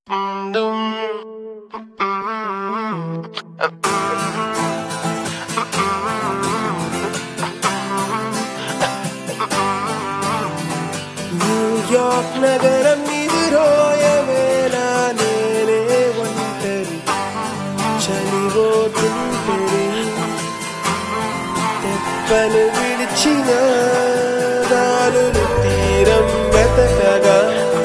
New York నగరం ఎదురోయవేళ నేనే ఒంటరి చలిపోతుంటరి తెప్పలు విడిచిన దారులు తీరం వెతకగా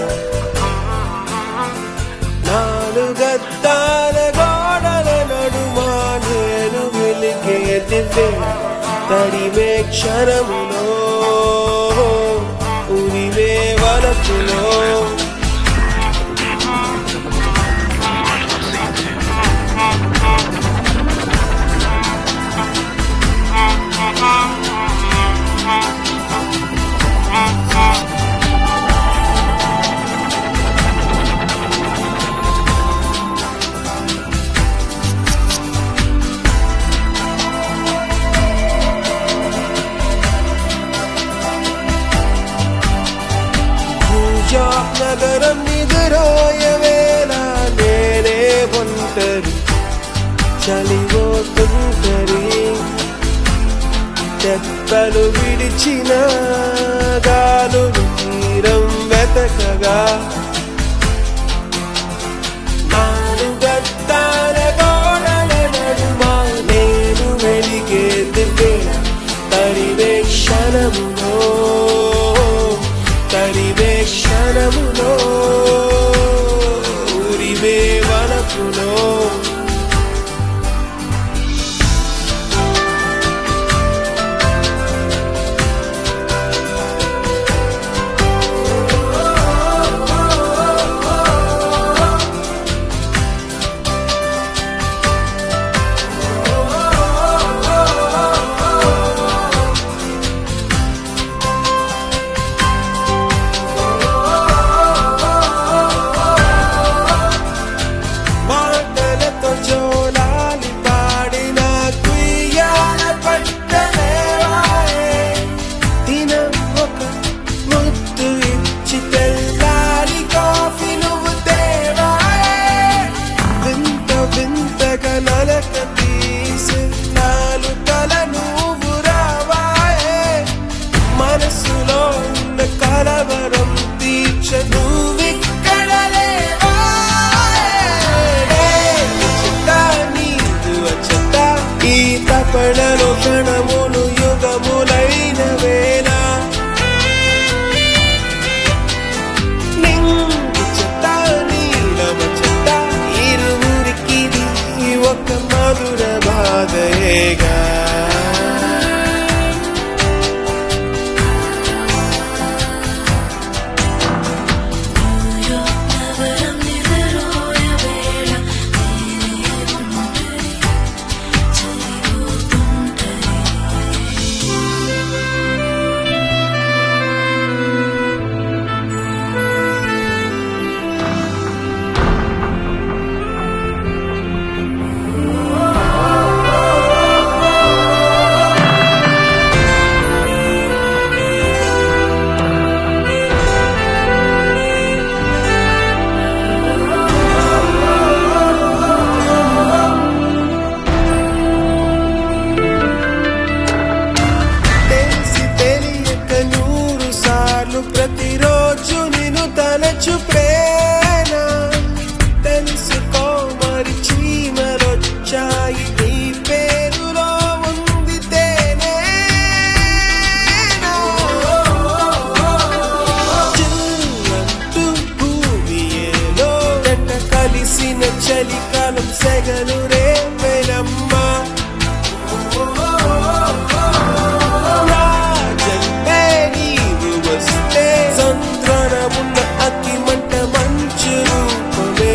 నాలుగద్దాల గోడల నడుమా నేను వెలిగే దివ్య తడిమే క్షణములో ఉరివే వలపులో న్యూయార్క్ నగరం నిదురోయవేళ నేనే ఒంటరి చలిపోతుంటరి తెప్పలు విడిచిన గాలులు తీరం వెతకగా నాలుగద్దాల గోడల నడుమ నేను వెలిగే దివ్య తరివే క్షణములో తరివే క్షణములో ఉరివే వలపులో మాటలతో జోలాలి పాడిన కుయ్యాల పట్టలేవాయే దినం ఒక ముద్దు ఇచ్చి తెల్లారి కాఫీ నువ్వు తేవాయే వింత వింతగా నలక తీసి నాలుకల నువ్వు రావాయే మనసులో ఉన్న కలవరం తీర్చ నువ్విక్కడ ఈ తపడలో క్షణములు యుగములైన వేళ నింగు చెత్త నీలమ చెత్త ఇరువురికి ఒక మధుర బాధయేగా నగరం నిద్రోయవేళ నేనే ఒంటరి చలిపోతుంటరి తెలిసి తెలియక నూరు సార్లు ప్రతిరోజు నిన్ను తలచు ప్రేమ తెలుసుకో మరి చీమలొచ్చాయి నీ పేరులో ఉంది తేనే చిల్లంటూ భూమి ఏలో జంట కలిసిన చలికాలం సెగలు రేపెనమ్మా రాజంటే నీవు వస్తే సంద్రమున్న అతి మంట మంచు రూపమే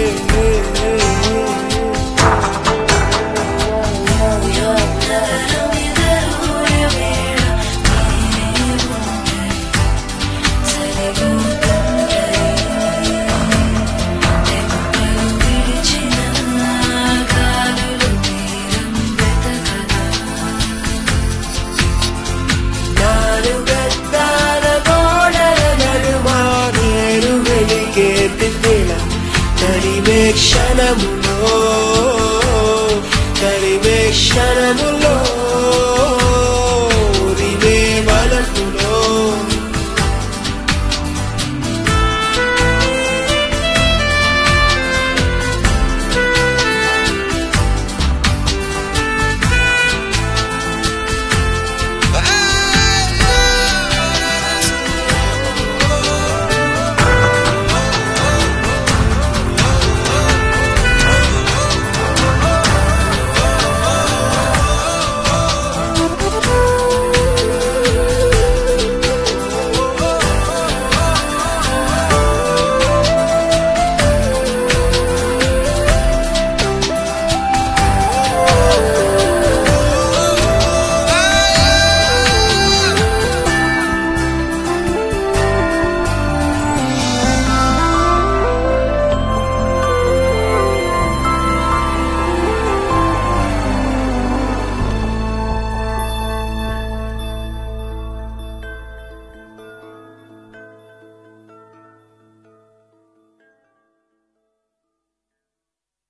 నగరం నిద్రోయవేళ నేనే ఒంటరి చలిపోతుంటరి తెప్పలు విడిచిన గాలులు మనము